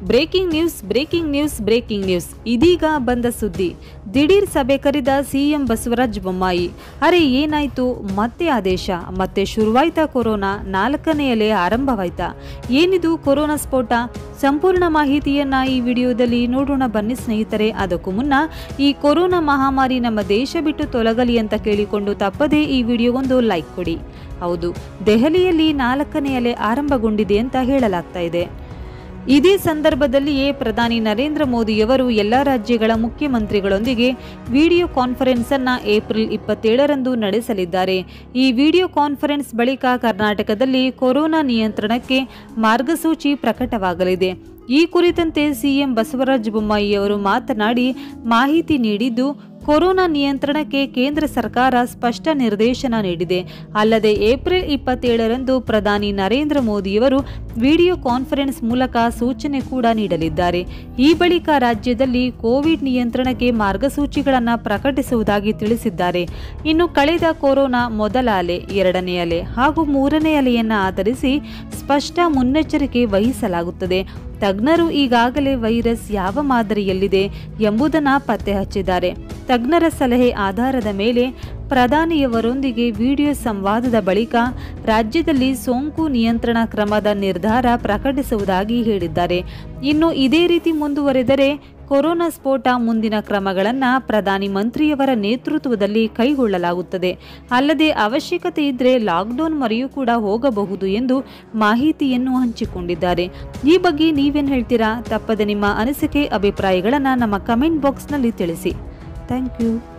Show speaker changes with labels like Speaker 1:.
Speaker 1: breaking news breaking news breaking news ಇದೀಗ ಬಂದ ಸುದ್ದಿ ದಿಢೀರ್ ಸಭೆ ಕರೆದ ಸಿಎಂ ಬಸವರಾಜ ಬೊಮ್ಮಾಯಿ ಅರೆ ಏನಾಯ್ತು ಮತ್ತೆ ಆದೇಶ ಮತ್ತೆ ಶುರುವಾಯ್ತಾ ಕೊರೋನಾ ನಾಲ್ಕನೇ ಅಲೆ ಆರಂಭವಾಯ್ತಾ ಏನಿದು ಕೊರೋನಾ ಸ್ಫೋಟ ಸಂಪೂರ್ಣ ಮಾಹಿತಿಯನ್ನ ಈ ವಿಡಿಯೋದಲ್ಲಿ ನೋಡೋಣ ಬನ್ನಿ ಸ್ನೇಹಿತರೆ ಅದಕ್ಕೂ ಮುನ್ನ ಈ ಕೊರೋನಾ ಮಹಾಮಾರಿ ನಮ್ಮ ದೇಶ ಬಿಟ್ಟು ತೊಲಗಲಿ ಅಂತ ಕೇಳಿಕೊಂಡು ತಪ್ಪದೇ ಈ ವಿಡಿಯೋಗೊಂದು ಲೈಕ್ ಕೊಡಿ ಹೌದು ದೆಹಲಿಯಲ್ಲಿ ನಾಲ್ಕನೇ ಅಲೆ ಆರಂಭಗೊಂಡಿದೆ ಅಂತ ಹೇಳಲಾಗ್ತಾ ಇದೆ ಇದೇ ಸಂದರ್ಭದಲ್ಲಿಯೇ ಪ್ರಧಾನಿ ನರೇಂದ್ರ ಮೋದಿಯವರು ಎಲ್ಲ ರಾಜ್ಯಗಳ ಮುಖ್ಯಮಂತ್ರಿಗಳೊಂದಿಗೆ ವಿಡಿಯೋ ಕಾನ್ಫರೆನ್ಸ್ ಅನ್ನ ಏಪ್ರಿಲ್ ಇಪ್ಪತ್ತೇಳರಂದು ನಡೆಸಲಿದ್ದಾರೆ ಈ ವಿಡಿಯೋ ಕಾನ್ಫರೆನ್ಸ್ ಬಳಿಕ ಕರ್ನಾಟಕದಲ್ಲಿ ಕೊರೋನಾ ನಿಯಂತ್ರಣಕ್ಕೆ ಮಾರ್ಗಸೂಚಿ ಪ್ರಕಟವಾಗಲಿದೆ ಈ ಕುರಿತಂತೆ ಸಿಎಂ ಬಸವರಾಜ ಬೊಮ್ಮಾಯಿ ಅವರು ಮಾತನಾಡಿ ಮಾಹಿತಿ ನೀಡಿದ್ದು ಕೊರೋನಾ ನಿಯಂತ್ರಣಕ್ಕೆ ಕೇಂದ್ರ ಸರ್ಕಾರ ಸ್ಪಷ್ಟ ನಿರ್ದೇಶನ ನೀಡಿದೆ ಅಲ್ಲದೆ ಏಪ್ರಿಲ್ ಇಪ್ಪತ್ತೇಳರಂದು ಪ್ರಧಾನಿ ನರೇಂದ್ರ ಮೋದಿಯವರು ವಿಡಿಯೋ ಕಾನ್ಫರೆನ್ಸ್ ಮೂಲಕ ಸೂಚನೆ ಕೂಡ ನೀಡಲಿದ್ದಾರೆ ಈ ಬಳಿಕ ರಾಜ್ಯದಲ್ಲಿ ಕೋವಿಡ್ ನಿಯಂತ್ರಣಕ್ಕೆ ಮಾರ್ಗಸೂಚಿಗಳನ್ನು ಪ್ರಕಟಿಸುವುದಾಗಿ ತಿಳಿಸಿದ್ದಾರೆ ಇನ್ನು ಕಳೆದ ಕೊರೋನಾ ಮೊದಲ ಅಲೆ ಎರಡನೇ ಅಲೆ ಹಾಗೂ ಮೂರನೇ ಅಲೆಯನ್ನು ಆಧರಿಸಿ ಸ್ಪಷ್ಟ ಮುನ್ನೆಚ್ಚರಿಕೆ ವಹಿಸಲಾಗುತ್ತದೆ ತಜ್ಞರು ಈಗಾಗಲೇ ವೈರಸ್ ಯಾವ ಮಾದರಿಯಲ್ಲಿದೆ ಎಂಬುದನ್ನು ಪತ್ತೆ ಹಚ್ಚಿದ್ದಾರೆ ತಜ್ಞರ ಸಲಹೆ ಆಧಾರದ ಮೇಲೆ ಪ್ರಧಾನಿಯವರೊಂದಿಗೆ ವಿಡಿಯೋ ಸಂವಾದದ ಬಳಿಕ ರಾಜ್ಯದಲ್ಲಿ ಸೋಂಕು ನಿಯಂತ್ರಣ ಕ್ರಮದ ನಿರ್ಧಾರ ಪ್ರಕಟಿಸುವುದಾಗಿ ಹೇಳಿದ್ದಾರೆ ಇನ್ನು ಇದೇ ರೀತಿ ಮುಂದುವರೆದರೆ ಕೊರೋನಾ ಸ್ಫೋಟ ಮುಂದಿನ ಕ್ರಮಗಳನ್ನು ಪ್ರಧಾನಿ ಮಂತ್ರಿಯವರ ನೇತೃತ್ವದಲ್ಲಿ ಕೈಗೊಳ್ಳಲಾಗುತ್ತದೆ ಅಲ್ಲದೆ ಅವಶ್ಯಕತೆ ಇದ್ದರೆ ಲಾಕ್ಡೌನ್ ಮೊರೆಯೂ ಕೂಡ ಹೋಗಬಹುದು ಎಂದು ಮಾಹಿತಿಯನ್ನು ಹಂಚಿಕೊಂಡಿದ್ದಾರೆ ಈ ಬಗ್ಗೆ ನೀವೇನು ಹೇಳ್ತೀರಾ ತಪ್ಪದೆ ನಿಮ್ಮ ಅನಿಸಿಕೆ ಅಭಿಪ್ರಾಯಗಳನ್ನು ನಮ್ಮ ಕಮೆಂಟ್ ಬಾಕ್ಸ್ನಲ್ಲಿ ತಿಳಿಸಿ ಥ್ಯಾಂಕ್ ಯು